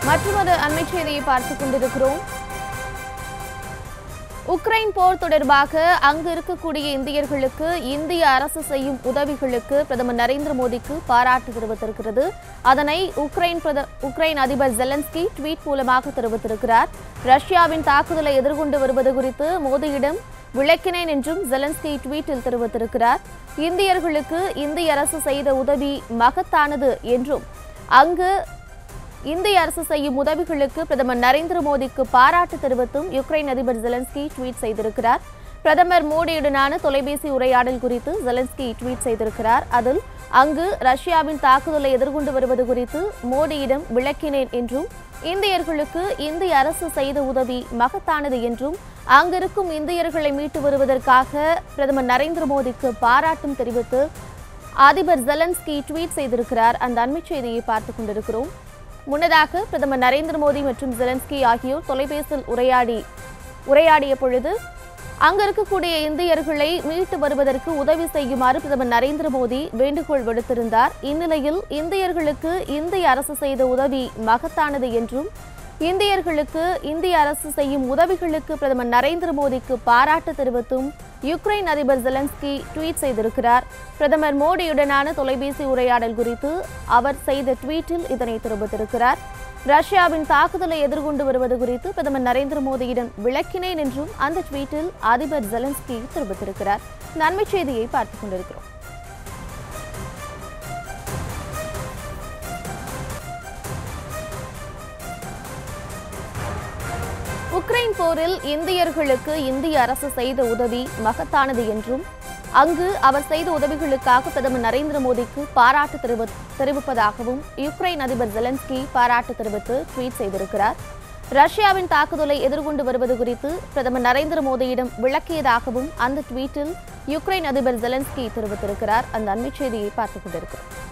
மற்றொரு அண்மை செய்தியை பார்த்துக் கொண்டிருக்கிறோம் உக்ரைன் போர் தொடர்பாக அங்கு இருக்கக்கூடிய இந்தியர்களுக்கு இந்திய அரசு செய்யும் உதவிகளுக்கு பிரதமர் நரேந்திர மோடிக்கு பாராட்டு தெரிவித்திருக்கிறது அதனை உக்ரைன் பிரத உக்ரைன் அதிபர் ஜெலன்ஸ்கி ட்வீட் மூலமாக தெரிவித்திருக்கிறார் ரஷ்யாவின் தாக்குதலை எதிர்கொண்டு வருவது குறித்து மோடியிடம் விளக்கினேன் என்றும் ஜெலன்ஸ்கி ட்வீட்டில் தெரிவித்திருக்கிறார் இந்தியர்களுக்கு இந்திய அரசு செய்த உதவி மகத்தானது என்றும் அங்கு இந்திய அரசு செய்யும் உதவிகளுக்கு பிரதமர் நரேந்திர மோடிக்கு பாராட்டு தெரிவித்தும் யுக்ரைன் அதிபர் ஜெலன்ஸ்கி ட்வீட் செய்திருக்கிறார் பிரதமர் மோடியுடனான தொலைபேசி உரையாடல் குறித்து ஜெலன்ஸ்கி ட்வீட் செய்திருக்கிறார் அதில் அங்கு ரஷ்யாவின் தாக்குதலை எதிர்கொண்டு வருவது குறித்து மோடியிடம் விளக்கினேன் என்றும் இந்தியர்களுக்கு இந்திய அரசு செய்த உதவி மகத்தானது என்றும் அங்கிருக்கும் இந்தியர்களை மீட்டு வருவதற்காக பிரதமர் நரேந்திர மோடிக்கு பாராட்டும் தெரிவித்து அதிபர் ஜெலன்ஸ்கி ட்வீட் செய்திருக்கிறார் அந்த அண்மைச் செய்தியை பார்த்துக் கொண்டிருக்கிறோம் முன்னதாக பிரதமர் நரேந்திர மோடி மற்றும் ஜெலன்ஸ்கி ஆகியோர் தொலைபேசியில் உரையாடி உரையாடிய பொழுது அங்க இருக்கக்கூடிய இந்தியர்களை மீட்டு வருவதற்கு உதவி செய்யுமாறு பிரதமர் நரேந்திர மோடி வேண்டுகோள் விடுத்திருந்தார் இந்நிலையில் இந்தியர்களுக்கு இந்திய அரசு செய்த உதவி மகத்தானது என்றும் இந்தியர்களுக்கு இந்திய அரசு செய்யும் உதவிகளுக்கு பிரதமர் நரேந்திர மோடிக்கு பாராட்டு தெரிவித்தும் யுக்ரைன் அதிபர் ஜெலன்ஸ்கி ட்வீட் செய்திருக்கிறார் பிரதமர் மோடியுடனான தொலைபேசி உரையாடல் குறித்து அவர் செய்த ட்வீட்டில் இதனை தெரிவித்திருக்கிறார் ரஷ்யாவின் தாக்குதலை எதிர்கொண்டு வருவது குறித்து பிரதமர் நரேந்திர மோடியிடம் விளக்கினேன் என்றும் அந்த ட்வீட்டில் அதிபர் ஜெலன்ஸ்கி தெரிவித்திருக்கிறார் நன்மை செய்தியை பார்த்துக் கொண்டிருக்கிறோம் உக்ரைன் போரில் இந்தியர்களுக்கு இந்திய அரசு செய்த உதவி மகத்தானது என்றும் அங்கு அவர் செய்த உதவிகளுக்காக பிரதமர் நரேந்திர மோடிக்கு பாராட்டு தெரிவி- தெரிவிப்பதாகவும் யுக்ரைன் அதிபர் ஜெலன்ஸ்கி பாராட்டு தெரிவித்து ட்வீட் செய்திருக்கிறார் ரஷ்யாவின் தாக்குதலை எதிர்கொண்டு வருவது குறித்து பிரதமர் நரேந்திர மோடியிடம் விளக்கியதாகவும் அந்த ட்வீட்டில் யுக்ரைன் அதிபர் ஜெலன்ஸ்கி தெரிவித்திருக்கிறார் அந்த அண்மைச் செய்தியை பார்த்துக் கொண்டிருக்கிறோம்